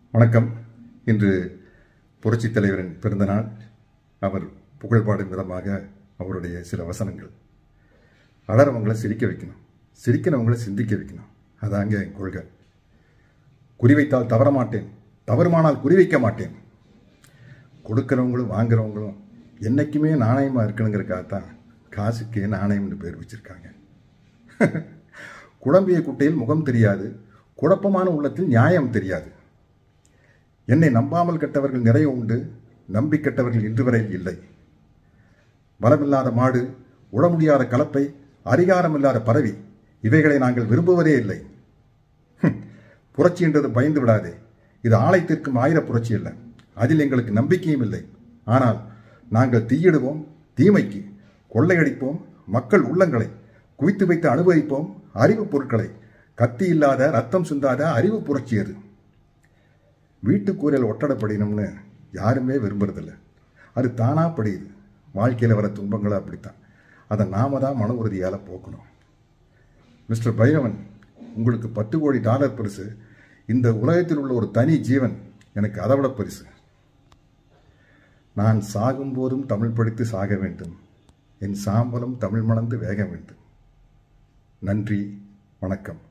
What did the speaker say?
வணக்கம் இன்று புரட்சித் தலைவரின் பிறந்தநாள் அவர் புகழ்பாடும் விதமாக அவருடைய சில வசனங்கள் அலறவங்களை சிரிக்க வைக்கணும் சிரிக்கிறவங்களை சிந்திக்க வைக்கணும் அதாங்க என் கொள்கை குறிவைத்தால் தவற மாட்டேன் தவறுமானால் குறிவைக்க மாட்டேன் கொடுக்கிறவங்களும் வாங்குறவங்களும் என்னைக்குமே நாணயமாக இருக்கணுங்கிறக்காகத்தான் காசுக்கு நாணயம்னு பேர் வச்சிருக்காங்க குழம்பிய குட்டையில் முகம் தெரியாது குழப்பமான உள்ளத்தில் நியாயம் தெரியாது என்னை நம்பாமல் கெட்டவர்கள் நிறைய உண்டு நம்பி கெட்டவர்கள் இன்று வரை இல்லை பலமில்லாத மாடு உட முடியாத கலப்பை அதிகாரமில்லாத பறவை இவைகளை நாங்கள் விரும்புவதே இல்லை ஹம், புரட்சி என்றது பயந்து விடாதே இது ஆலயத்திற்கும் ஆயிர புரட்சி இல்லை அதில் எங்களுக்கு நம்பிக்கையும் இல்லை ஆனால் நாங்கள் தீயிடுவோம் தீமைக்கு கொள்ளையடிப்போம் மக்கள் உள்ளங்களை குவித்து வைத்து அனுபவிப்போம் அறிவு பொருட்களை கத்தி இல்லாத ரத்தம் சிந்தாத அறிவு புரட்சி அது வீட்டுக்கூரையில் ஒட்டடப்படினம்னு யாருமே விரும்புறதில்ல அது தானாக படியுது வாழ்க்கையில் வர துன்பங்களை அப்படித்தான் அதை நாம தான் மன உறுதியால் போக்கணும் மிஸ்டர் பைரவன் உங்களுக்கு பத்து கோடி டாலர் பரிசு இந்த உலகத்தில் உள்ள ஒரு தனி ஜீவன் எனக்கு அதை விட பரிசு நான் சாகும்போதும் தமிழ் படித்து சாக வேண்டும் என் சாம்பலும் தமிழ் மணந்து வேக வேண்டும் நன்றி வணக்கம்